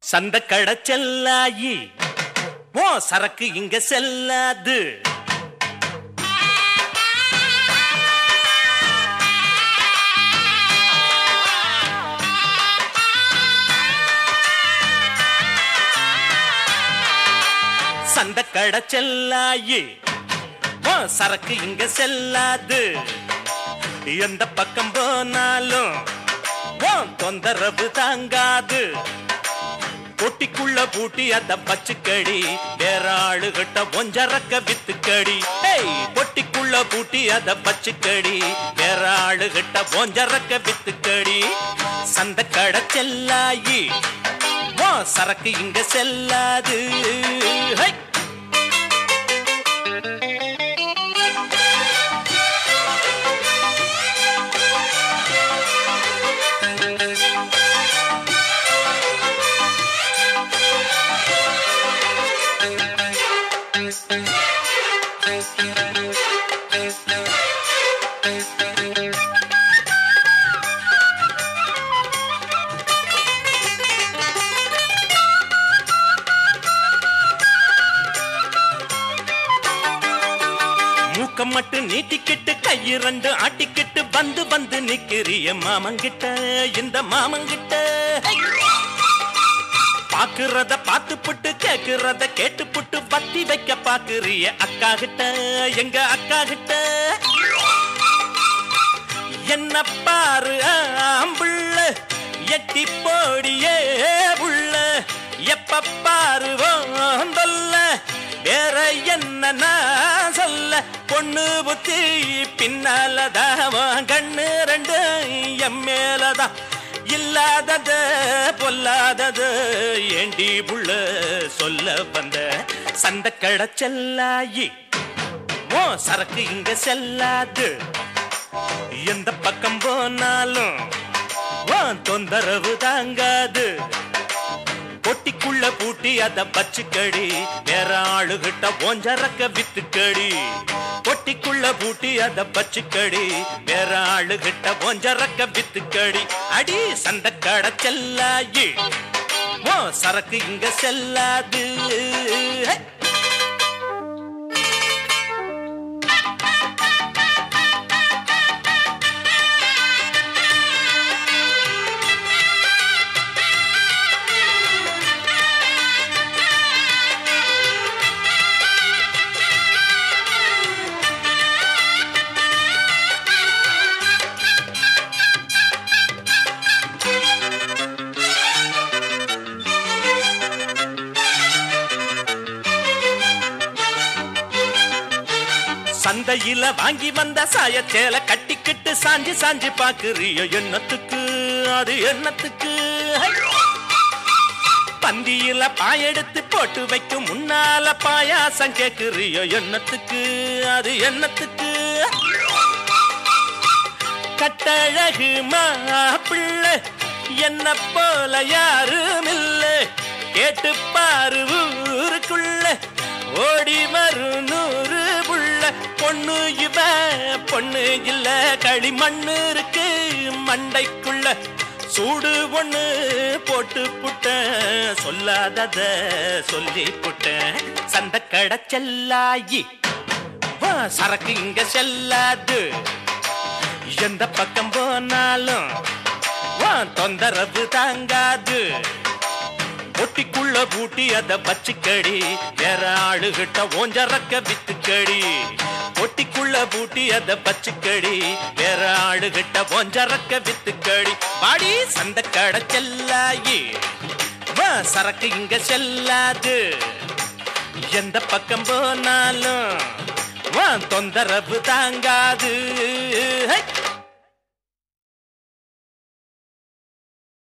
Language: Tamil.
சந்தக்கட செல்லாயி ஓ சரக்கு இங்க செல்லாது சந்தக்கட செல்லாயி ஓ சரக்கு இங்க செல்லாது எந்த பக்கம் போனாலும் ஓ தொந்தரவு தாங்காது பொட்டிக்குள்ள பூட்டி அத பச்சுக்கடி வேற ஆளுகிட்ட ஒஞ்சரக்க வித்துக்கடி ஏய் பொட்டிக்குள்ள பூட்டி அத பச்சுக்கடி வேற ஆளுகிட்ட ஒஞ்சரக்க வித்துக்கடி சந்த கடை செல்லாயி ஓ சரக்கு இங்க செல்லாது ஹை! மூக்கம் மட்டும் நீட்டிக்கிட்டு கையிரண்டு ஆட்டிக்கிட்டு வந்து வந்து நிக்கிறிய மாமங்கிட்ட இந்த மாமங்கிட்ட பாக்குறத பார்த்து புட்டு கேக்குறத கேட்டு புட்டு பத்தி வைக்க பாக்குறிய அக்கா கிட்ட எங்க அக்கா கிட்ட என்ன பாரு ஆம்புள்ள எட்டி போடியே புள்ள எப்ப பாரு தொல்ல வேற என்ன நான் சொல்ல பொண்ணு புத்தி பின்னாலதான் கண்ணு ரெண்டு எம் மேலதான் இல்லாதது பொல்லாதது ஏண்டி புள்ள சொல்ல வந்த சந்தக்கட செல்லாயி ஓ சரக்கு இங்க செல்லாது எந்த பக்கம் போனாலும் உன் தொந்தரவு தாங்காது பொட்டிக்குள்ள பூட்டி அத பச்சுக்கடி வேற ஆளுகிட்ட ஓஞ்சரக்க வித்துக்கடி பொட்டிக்குள்ள பூட்டி அத பச்சுக்கடி வேற ஆளுகிட்ட ஓஞ்சரக்க வித்துக்கடி அடி சந்தக்கட செல்லாயி ஓ சரக்கு இங்க செல்லாது ஹே! சந்தையில வாங்கி வந்த சாயச்சேல கட்டிக்கிட்டு சாஞ்சி சாஞ்சி பாக்குறியோ எண்ணத்துக்கு அது எண்ணத்துக்கு ஹை! பந்தியில பாயெடுத்து போட்டு வைக்கும் முன்னால பாயாசம் கேக்குறியோ எண்ணத்துக்கு அது எண்ணத்துக்கு கட்டழகு மாப்பிள்ளை என்ன போல யாரும் இல்ல கேட்டு பாரு ஊருக்குள்ள ஓடி வரும் நூறு புள்ள பொண்ணு இவ பொண்ணு இல்ல களிமண்ணு இருக்கு மண்டைக்குள்ள சூடு ஒண்ணு போட்டு புட்ட சொல்லாதத சொல்லி புட்ட சந்தக்கட செல்லாயி வா, சரக்கு இங்க செல்லாது எந்த பக்கம் போனாலும் உன் தொந்தரவு தாங்காது பொட்டிக்குள்ள பூட்டி அத பச்சுக்கடி வேற ஆளுகிட்ட ஓஞ்சரக்க வித்துக்கடி பொட்டிக்குள்ள பூட்டி அத பச்சுக்கடி வேற ஆளுகிட்ட ஓஞ்சரக்க வித்துக்கடி பாடி சந்த கடை செல்லாயி வா, சரக்கு இங்க செல்லாது எந்த பக்கம் போனாலும் உன் தொந்தரவு தாங்காது ஹை!